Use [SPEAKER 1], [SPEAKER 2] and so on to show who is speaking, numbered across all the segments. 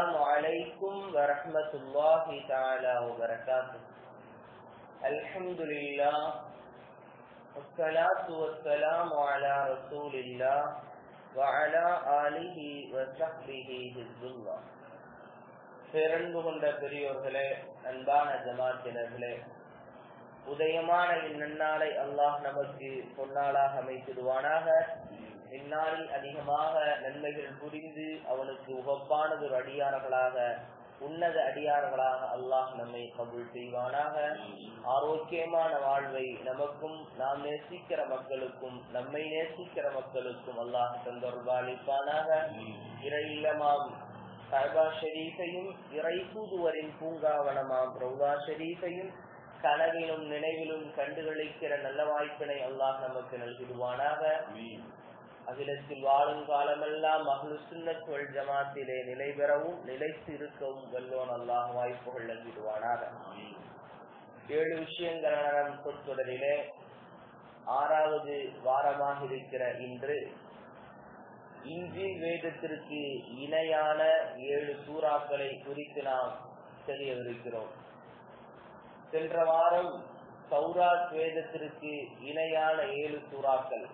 [SPEAKER 1] السلام عليكم ورحمة الله تعالى وبركاته الحمد لله والصلاة والسلام على رسول الله وعلى آله وصحبه حزب الله பிறந்து கொண்ட பெரியோர்களே அன்பான ஜமாத்தினர்களே உதயமான இந்நன்னாளை அல்லாஹ் நமக்கு பொன்னாளாக அமைத்திடுவானாக இந்நாளில் அதிகமாக நன்மைகள் புரிந்து அவனுக்கு உகப்பானது ஒரு அடியார்களாக உன்னத அடியார்களாக அல்லாஹ் நம்மை கபுள் செய்வானாக ஆரோக்கியமான வாழ்வை நமக்கும் நாம் நேசிக்கிற மக்களுக்கும் நம்மை நேசிக்கிற மக்களுக்கும் அல்லாஹ் தந்தொருபாலிப்பானாக இறையில்லமாம் கர்பா ஷெரீஃபையும் இறை தூதுவரின் பூங்காவனமாம் ரவுதா ஷெரீஃபையும் கனவிலும் நினைவிலும் கண்டுகளிக்கிற நல்ல வாய்ப்பினை அல்லாஹ் நமக்கு நல்கிடுவானாக அகிலத்தில் வாழும் காலமெல்லாம் மகளு சுண்ணத்துவல் ஜமாத்திலே நிலை பெறவும் நிலைத்து இருக்கவும் வல்லோன் அல்லாஹ் வாய்ப்புகள் நல்கிடுவானாக ஏழு விஷயங்கள் சொற்தொடரிலே ஆறாவது வாரமாக இருக்கிற இன்று இஞ்சி வேதத்திற்கு இணையான ஏழு சூறாக்களை குறித்து நாம் தெரியவிருக்கிறோம் சென்ற வாரம் சௌராத் வேதத்திற்கு இணையான ஏழு சூறாக்கள்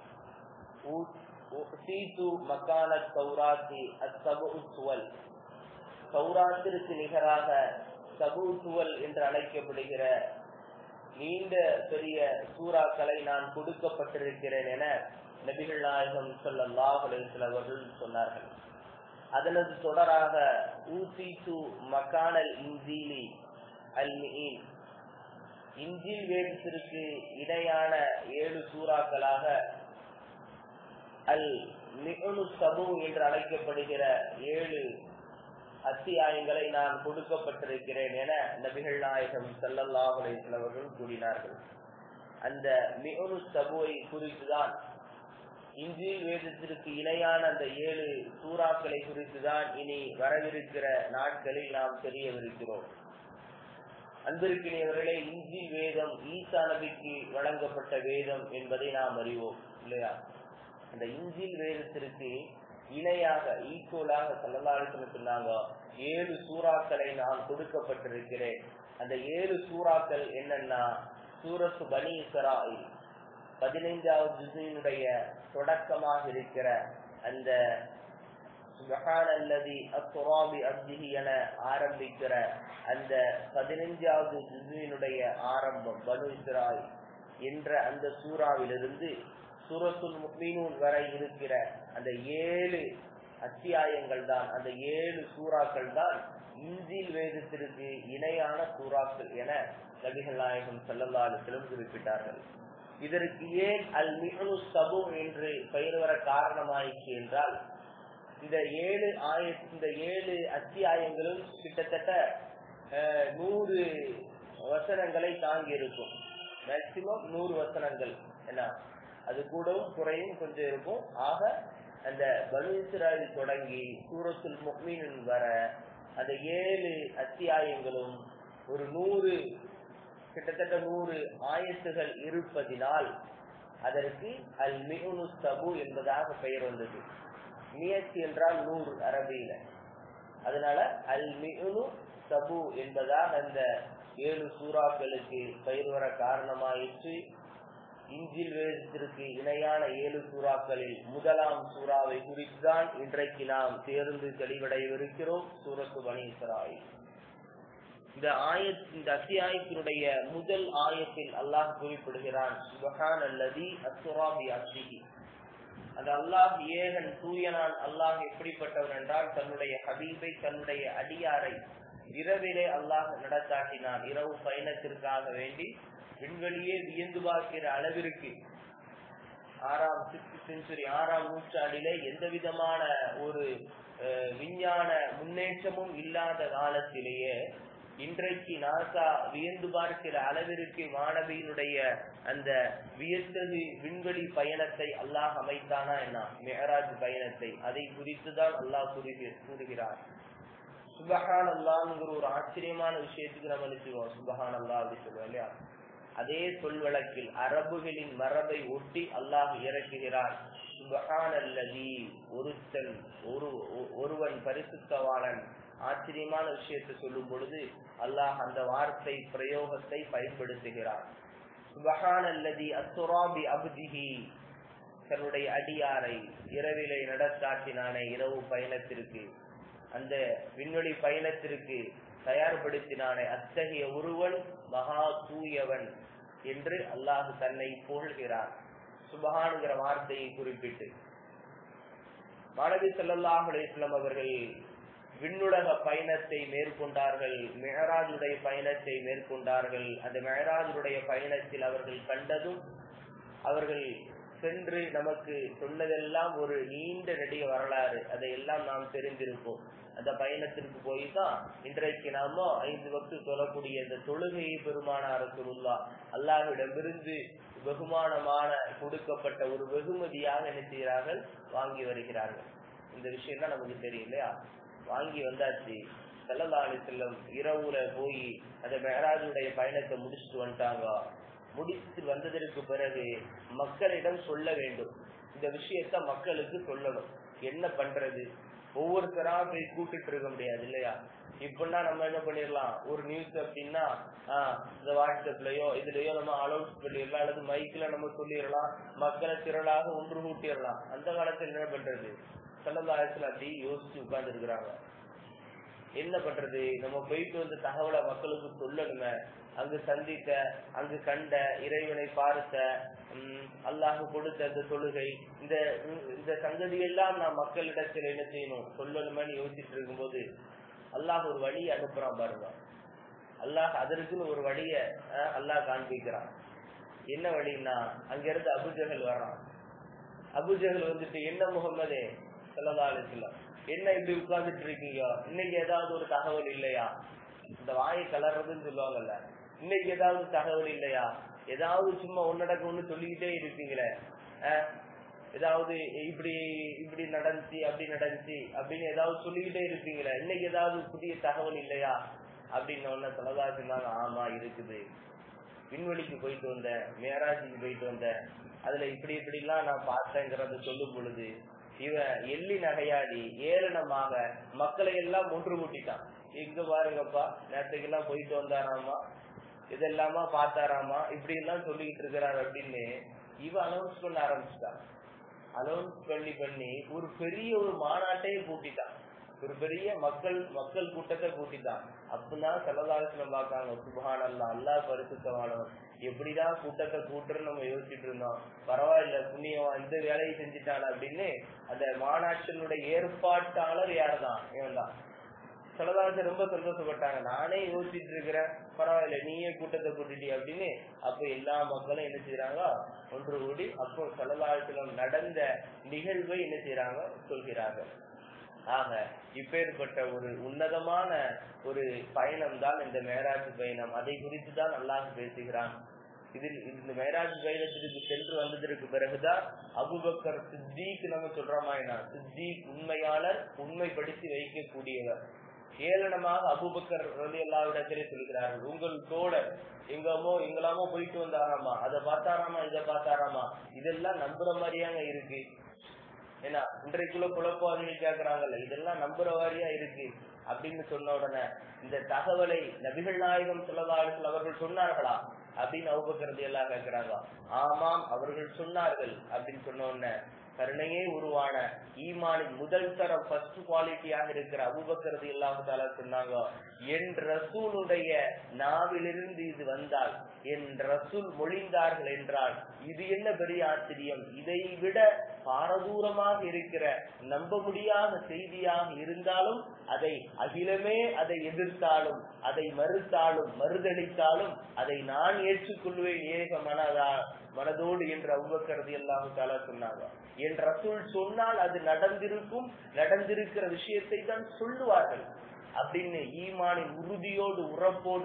[SPEAKER 1] மக்கான சௌராத்தி அசபுவல் சௌராத்திற்கு நிகராக சபுசுவல் என்று அழைக்கப்படுகிற நீண்ட பெரிய சூறாக்களை நான் கொடுக்கப்பட்டிருக்கிறேன் என நபிகள் நாயகம் சொல்லல்லாஹ் அவர்கள் சொன்னார்கள் அதனது தொடராக ஊசிசு மக்கானல் இன்ஜீலி அல் இஞ்சில் வேதத்திற்கு இணையான ஏழு சூறாக்களாக அல் மிகுனு சபு என்று அழைக்கப்படுகிற ஏழு அத்தியாயங்களை நான் கொடுக்கப்பட்டிருக்கிறேன் என நபிகள் நாயகம் சல்லல்லாஹ் அவர்கள் கூறினார்கள் அந்த மிகுனு சபுவை குறித்துதான் இஞ்சில் வேதத்திற்கு இணையான அந்த ஏழு சூறாக்களை குறித்துதான் இனி வரவிருக்கிற நாட்களில் நாம் தெரியவிருக்கிறோம் அன்பிருக்கிறவர்களே இஞ்சி வேதம் ஈசா நபிக்கு வழங்கப்பட்ட வேதம் என்பதை நாம் அறிவோம் இல்லையா அந்த இஞ்சில் வேதத்திற்கு இணையாக ஈக்குவலாக செல்லலாறு சொன்னாங்க ஏழு சூறாக்களை நான் கொடுக்கப்பட்டிருக்கிறேன் அந்த ஏழு சூறாக்கள் என்னன்னா சூரத்து பனி இஸ்ராயில் பதினைஞ்சாவது திசையினுடைய தொடக்கமாக இருக்கிற அந்த அல்லதி அத்துராபி அப்திஹி என ஆரம்பிக்கிற அந்த பதினைஞ்சாவது திசையினுடைய ஆரம்பம் பனு இஸ்ராய் என்ற அந்த சூறாவிலிருந்து சூரத்துல் முக்மீனூன் வரை இருக்கிற அந்த ஏழு அத்தியாயங்கள் தான் அந்த ஏழு சூறாக்கள் தான் இந்தில் வேதத்திற்கு இணையான சூறாக்கள் என நபிகள் நாயகம் செல்லல்லாலும் குறிப்பிட்டார்கள் இதற்கு ஏன் அல் மிகனு சபு என்று பெயர் வர காரணமாயிற்று என்றால் இந்த ஏழு ஆய இந்த ஏழு அத்தியாயங்களும் கிட்டத்தட்ட நூறு வசனங்களை தாங்கி இருக்கும் மேக்சிமம் நூறு வசனங்கள் என்ன அது கூடவும் குறையும் கொஞ்சம் இருக்கும் ஆக அந்த பனுசிராயில் தொடங்கி சூரத்துல் முக்மீன் வர அந்த ஏழு அத்தியாயங்களும் ஒரு நூறு கிட்டத்தட்ட நூறு ஆயத்துகள் இருப்பதினால் அதற்கு அல் மிகுனு சபு என்பதாக பெயர் வந்தது மியத் என்றால் நூறு அரபியில அதனால அல் மிகுனு சபு என்பதாக அந்த ஏழு சூறாக்களுக்கு பெயர் வர காரணமாயிற்று இஞ்சில் வேதத்திற்கு இணையான ஏழு சூறாக்களில் முதலாம் சூறாவை குறித்துதான் இன்றைக்கு நாம் தேர்ந்து தெளிவடைவிருக்கிறோம் சூரத்து பனி இஸ்ராயில் இந்த ஆய இந்த அத்தியாயத்தினுடைய முதல் ஆயத்தில் அல்லாஹ் குறிப்பிடுகிறான் சுபஹான் அல்லதி அசுராபி அசிஹி அந்த அல்லாஹ் ஏகன் தூயனான் அல்லாஹ் எப்படிப்பட்டவன் என்றால் தன்னுடைய ஹபீபை தன்னுடைய அடியாரை இரவிலே அல்லாஹ் நடத்தாட்டினான் இரவு பயணத்திற்காக வேண்டி விண்வெளியே வியந்து பார்க்கிற அளவிற்கு ஆறாம் சிக்ஸ்த் செஞ்சுரி ஆறாம் நூற்றாண்டிலே எந்த விதமான ஒரு விஞ்ஞான முன்னேற்றமும் இல்லாத காலத்திலேயே இன்றைக்கு நாசா வியந்து பார்க்கிற அளவிற்கு மாணவியினுடைய அந்த வியத்தகு விண்வெளி பயணத்தை அல்லாஹ் அமைத்தானா என்ன மெஹராஜ் பயணத்தை அதை குறித்துதான் அல்லாஹ் கூறுகிறார் சுபஹான் அல்லாங்கிற ஒரு ஆச்சரியமான விஷயத்துக்கு நம்ம நினைச்சுவோம் சுபஹான் அல்லா அப்படி சொல்லுவோம் இல்லையா அதே சொல் வழக்கில் அரபுகளின் மரபை ஒட்டி அல்லாஹ் இறக்குகிறான் சுபஹான் அல்லதி ஒருத்தன் ஒரு ஒருவன் பரிசுத்தவாளன் ஆச்சரியமான விஷயத்தை சொல்லும் பொழுது அல்லாஹ் அந்த வார்த்தை பிரயோகத்தை பயன்படுத்துகிறார் சுபஹானல்லதி அஸ்ஸராபி அப்திஹி தன்னுடைய அடியாரை இரவிலை நடத்தாட்டினானே இரவு பயணத்திற்கு அந்த விண்வெளி பயணத்திற்கு தயார்படுத்தினானே அத்தகைய ஒருவன் மகா தூயவன் என்று அல்லாஹு தன்னை புகழ்கிறார் சுபஹானுங்கிற வார்த்தையை குறிப்பிட்டு மாணவி ஸல்லல்லாஹு அலைஹி வஸல்லம் அவர்கள் விண்ணுலக பயணத்தை மேற்கொண்டார்கள் மெஹராஜுடைய பயணத்தை மேற்கொண்டார்கள் அந்த மெஹராஜுடைய பயணத்தில் அவர்கள் கண்டதும் அவர்கள் சென்று நமக்கு சொன்னதெல்லாம் ஒரு நீண்ட நெடிய வரலாறு அதையெல்லாம் நாம் தெரிந்திருப்போம் அந்த பயணத்திற்கு போய் தான் இன்றைக்கு நாம ஐந்து வக்து சொல்லக்கூடிய இந்த தொழுகையை பெருமானார் ரசூலுல்லா அல்லாஹ்விடமிருந்து வெகுமானமான கொடுக்கப்பட்ட ஒரு வெகுமதியாக என்ன செய்கிறார்கள் வாங்கி வருகிறார்கள் இந்த விஷயம் தான் நமக்கு தெரியும் இல்லையா வாங்கி வந்தாச்சு செல்லல்லா அலி செல்லம் இரவுல போய் அந்த மெஹராஜுடைய பயணத்தை முடிச்சுட்டு வந்துட்டாங்க முடித்து வந்ததற்கு பிறகு மக்களிடம் சொல்ல வேண்டும் இந்த விஷயத்த மக்களுக்கு சொல்லணும் என்ன பண்றது ஒவ்வொருத்தரா போய் கூட்டிட்டு இருக்க முடியாது இல்லையா இப்படின்னா நம்ம என்ன பண்ணிடலாம் ஒரு நியூஸ் அப்படின்னா ஆஹ் இந்த வாட்ஸ்அப்லயோ இதுலயோ நம்ம அலௌன்ஸ் பண்ணிடலாம் அல்லது மைக்ல நம்ம சொல்லிடலாம் மக்களை திரளாக ஒன்று கூட்டிடலாம் அந்த காலத்துல என்ன பண்றது செல்லதாயத்துல அப்படி யோசிச்சு உட்கார்ந்து இருக்கிறாங்க என்ன பண்றது நம்ம போயிட்டு வந்த தகவலை மக்களுக்கு சொல்லணுமே அங்கு சந்தித்த அங்கு கண்ட இறைவனை பார்த்த உம், அல்லாஹ் கொடுத்த அந்த தொழுகை இந்த இந்த சங்கதி எல்லாம் நான் மக்களிடத்தில் என்ன செய்யணும் சொல்லணுமேன்னு யோசிச்சுட்டு இருக்கும்போது அல்லாஹ் ஒரு வழியை அனுப்புறான் பாருங்க அல்லாஹ் அதற்குன்னு ஒரு வழிய அஹ், அல்லாஹ் காண்பிக்கிறான் என்ன வழின்னா அங்க இருந்து அபுஜகல் வர்றான் அபுஜகல் வந்துட்டு என்ன முகம்மதே சல்லா அலிஸ்லாம் என்ன இப்படி உட்கார்ந்துட்டு இருக்கீங்க இன்னைக்கு ஏதாவது ஒரு தகவல் இல்லையா இந்த வாயை கலர்றதுன்னு சொல்லுவாங்கல்ல இன்னைக்கு ஏதாவது தகவல் இல்லையா ஏதாவது சும்மா ஒன்னடக்கு ஒண்ணு சொல்லிக்கிட்டே இருப்பீங்களே அஹ், ஏதாவது இப்படி இப்படி நடந்துச்சு அப்படி நடந்துச்சு அப்படின்னு ஏதாவது சொல்லிக்கிட்டே இருப்பீங்களே இன்னைக்கு ஏதாவது புதிய தகவல் இல்லையா அப்படின்னு ஒன்ன சொல்லதா சொன்னாங்க ஆமா இருக்குது விண்வெளிக்கு போயிட்டு வந்தேன் மேராஜுக்கு போயிட்டு வந்தேன் அதுல இப்படி இப்படி எல்லாம் நான் பார்த்தேங்கிறத சொல்லும் பொழுது இவன் எள்ளி நகையாடி ஏளனமாக மக்களை எல்லாம் ஒன்று கூட்டிட்டான் இங்க பாருங்கப்பா நேரத்துக்கு எல்லாம் போயிட்டு வந்தாராமா இதெல்லாமா பார்த்தாராமா இப்படி எல்லாம் சொல்லிக்கிட்டு இருக்கிறார் அப்படின்னு இவன் அனௌன்ஸ் பண்ண ஆரம்பிச்சிட்டான் அனௌன்ஸ் பண்ணி பண்ணி ஒரு பெரிய ஒரு மாநாட்டையே கூட்டிட்டான் ஒரு பெரிய மக்கள் மக்கள் கூட்டத்தை கூட்டிட்டான் அப்பதான் செலதாலோசனம் பார்க்காங்க சுபஹான் அல்லா அல்லா பரிசுத்தமானவன் எப்படிதான் கூட்டத்தை கூட்டுறன்னு நம்ம யோசிச்சுட்டு இருந்தோம் பரவாயில்ல புண்ணியவன் இந்த வேலையை செஞ்சுட்டான் அப்படின்னு அந்த மாநாட்டினுடைய ஏற்பாட்டாளர் யாருதான் இவன் தான் செலதாலோசன் ரொம்ப சந்தோஷப்பட்டாங்க நானே யோசிச்சுட்டு இருக்கிறேன் பரவாயில்ல நீயே கூட்டத்தை கூட்டிட்டி அப்படின்னு அப்ப எல்லா மக்களும் என்ன செய்யறாங்க ஒன்று கூடி அப்போ செலதாலோசனம் நடந்த நிகழ்வை என்ன செய்யறாங்க சொல்கிறார்கள் ஆக இப்பேற்பட்ட ஒரு உன்னதமான ஒரு பயணம் தான் இந்த மேராஜ் பயணம் அதை குறித்து தான் அல்லாஹ் பேசுகிறான் இதில் இந்த மேராஜ் பயணத்திற்கு சென்று வந்ததற்கு பிறகுதான் அபுபக்கர் சித்திக் நம்ம சொல்றோமா என்ன சித்திக் உண்மையாளர் உண்மைப்படுத்தி வைக்கக்கூடியவர் ஏளனமாக அபுபக்கர் ரலி எல்லாவிடத்திலே சொல்கிறார்கள் உங்கள் தோழர் எங்கமோ எங்களாமோ போயிட்டு வந்தாராமா அதை பார்த்தாராமா இதை பார்த்தாராமா இதெல்லாம் நம்புற மாதிரியாங்க இருக்கு ஏன்னா இன்றைக்குள்ள குழப்பவாதிகள் கேக்குறாங்கல்ல இதெல்லாம் நம்புற வாரியா இருக்கு அப்படின்னு சொன்ன உடனே இந்த தகவலை நபிகள் நாயகம் சொல்லதார்கள் அவர்கள் சொன்னார்களா அப்படின்னு அவுபக்கிறது எல்லாம் கேக்குறாங்க ஆமாம் அவர்கள் சொன்னார்கள் அப்படின்னு சொன்ன உடனே கருணையே உருவான ஈமானின் முதல் தரம் ஃபர்ஸ்ட் குவாலிட்டியாக இருக்கிற அபுபக்கரது இல்லாம சொன்னாங்க என் ரசூலுடைய நாவிலிருந்து இது வந்தால் என் ரசூல் மொழிந்தார்கள் என்றால் இது என்ன பெரிய ஆச்சரியம் இதை விட பாரதூரமாக இருக்கிற நம்ப முடியாத செய்தியாக இருந்தாலும் அதை அகிலமே அதை எதிர்த்தாலும் அதை மறுத்தாலும் மறுதளித்தாலும் அதை நான் ஏற்றுக்கொள்வேன் ஏக மனதா மனதோடு என்று அவ்வக்கிறது எல்லாம் தாலா சொன்னாங்க என் ரசூல் சொன்னால் அது நடந்திருக்கும் நடந்திருக்கிற விஷயத்தை தான் சொல்லுவார்கள் அப்படின்னு ஈமானின் உறுதியோடு உறப்போடு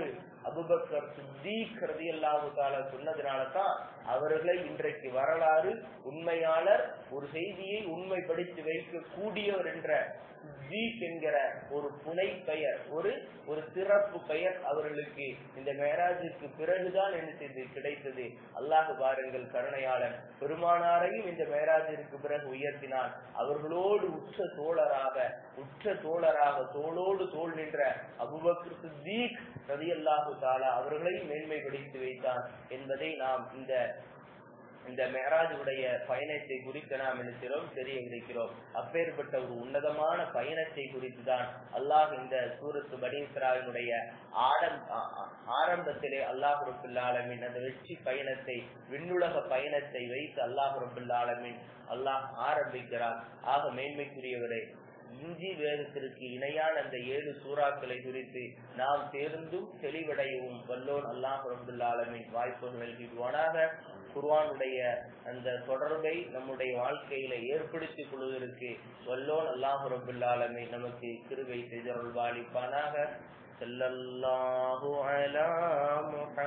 [SPEAKER 1] அபுபக்கர் சித்திக் ரதியல்லாஹு தாலா சொன்னதுனாலதான் அவர்களை இன்றைக்கு வரலாறு உண்மையாளர் ஒரு செய்தியை உண்மைப்படுத்தி வைக்க கூடியவர் என்ற சித்திக் என்கிற ஒரு புனை பெயர் ஒரு ஒரு சிறப்பு பெயர் அவர்களுக்கு இந்த மேராஜுக்கு பிறகுதான் என்ன செய்து கிடைத்தது அல்லாஹ் பாருங்கள் கருணையாளன் பெருமானாரையும் இந்த மேராஜிற்கு பிறகு உயர்த்தினான் அவர்களோடு உற்ற தோழராக உற்ற தோழராக தோளோடு தோல் நின்ற அபுபக்கர் சித்தீக் ரதியல்லாஹு தாலா அவர்களையும் மேன்மைப்படுத்தி வைத்தான் என்பதை நாம் இந்த இந்த மேராஜுடைய பயணத்தை குறித்து நாம் நினைக்கிறோம் தெரிய இருக்கிறோம் அப்பேற்பட்ட ஒரு உன்னதமான பயணத்தை குறித்து தான் அல்லாஹ் இந்த சூரத்து பனீஸ்ராவினுடைய ஆடம் ஆரம்பத்திலே அல்லாஹ் ரபுல்லாலமின் அந்த வெற்றி பயணத்தை விண்ணுலக பயணத்தை வைத்து அல்லாஹ் ரபுல்லாலமின் அல்லாஹ் ஆரம்பிக்கிறார் ஆக மேன்மைக்குரியவரே இஞ்சி வேதத்திற்கு இணையான அந்த ஏழு சூறாக்களை குறித்து நாம் தேர்ந்தும் தெளிவடையவும் வல்லோன் அல்லாஹ் ரபுல்லாலமின் வாய்ப்புகள் நல்கிடுவானாக குர்வானுடைய அந்த தொடர்பை நம்முடைய வாழ்க்கையில ஏற்படுத்திக் கொள்வதற்கு வல்லோன் அல்லாஹு ரபுல்லாலமை நமக்கு கிருபை செய்தருள் வாலிப்பானாக செல்லல்லாஹு அலா முஹம்மது